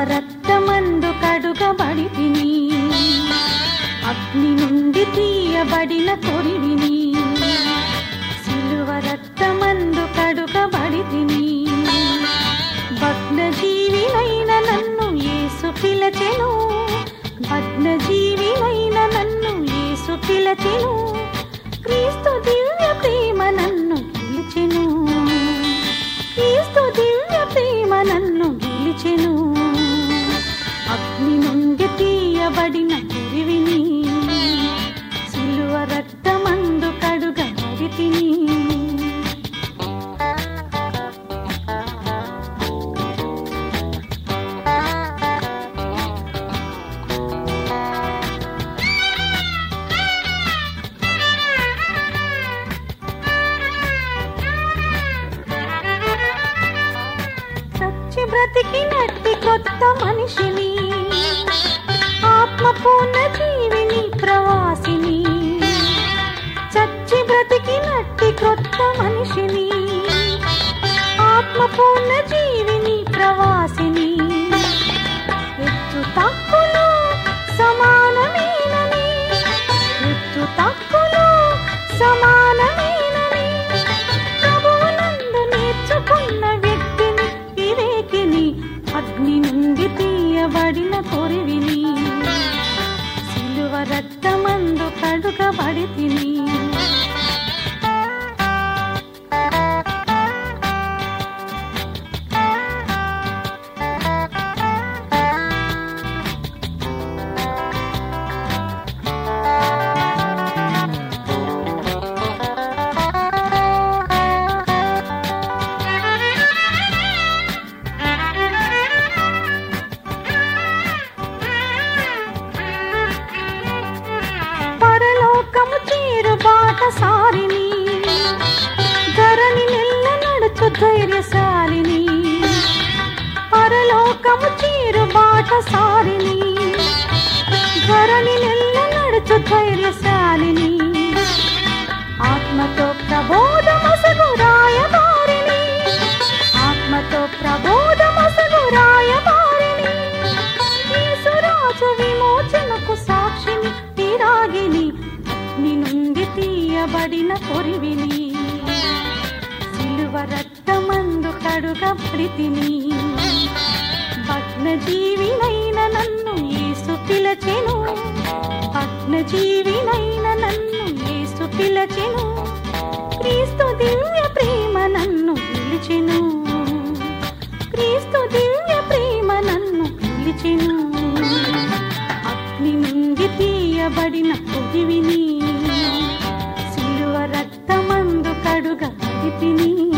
రక్తమందు కడుగబడి తిని అగ్ని నుండి తీయబడిన కొరివిని సిలువ రక్తమందు కడుగబడి తిని భగ్న జీవినైన నన్ను యేసు పిలచెను భగ్న జీవినైన నన్ను యేసు పిలచెను క్రీస్తు దివ్య ప్రేమ నన్ను పిలిచెను క్రీస్తు దివ్య ప్రేమ నన్ను పిలిచెను అగ్ని నుండి తీయబడిన కురివిని సిలువ రక్తమందు కడుగబడి తిని చచ్చి బ్రతికినట్టి కొత్త మనిషిని ఆత్మ పూర్ణ జీవిని ప్రవాసిని చచ్చి బ్రతికినట్టి కొత్త మనిషిని ఆత్మ పూర్ణ జీవిని ప్రవాసిని ఎత్తు తక్కులు సమానమేనని ఎత్తు తక్కులు సమానమేనని ప్రభువునందు నేర్చుకున్న వ్యక్తిని వివేకిని అగ్ని నుండి తీయబడిన కొరివిని సిలువ రక్తమందు కడుగబడి తిని పరలోకము చేరు బాట సారిని ధరణి నెల్ల నడుచు ధైర్యశాలిని పరలోకము చేరు బాట సారిని ధరణి నెల్ల నడుచు ధైర్యశాలిని ఆత్మతో ప్రబోధమసగు రాయబారిని ఆత్మతో ప్రబోధమసగు రాయబారిని యేసురాజు విమోచనకు సాక్షిని విరాగిని అగ్ని నుండి తీయబడిన కొరివిని సిలువ రక్తమందు కడుగబడి తిని భగ్న జీవినైన నన్ను యేసు పిలచెను భగ్న జీవినైన నన్ను యేసు పిలచెను క్రీస్తు దివ్య ప్రేమ నన్ను పిలిచెను క్రీస్తు దివ్య ప్రేమ నన్ను పిలిచెను అగ్ని నుండి తీయబడిన పొదివిని సిలువ రక్తమందు కడుగ తిని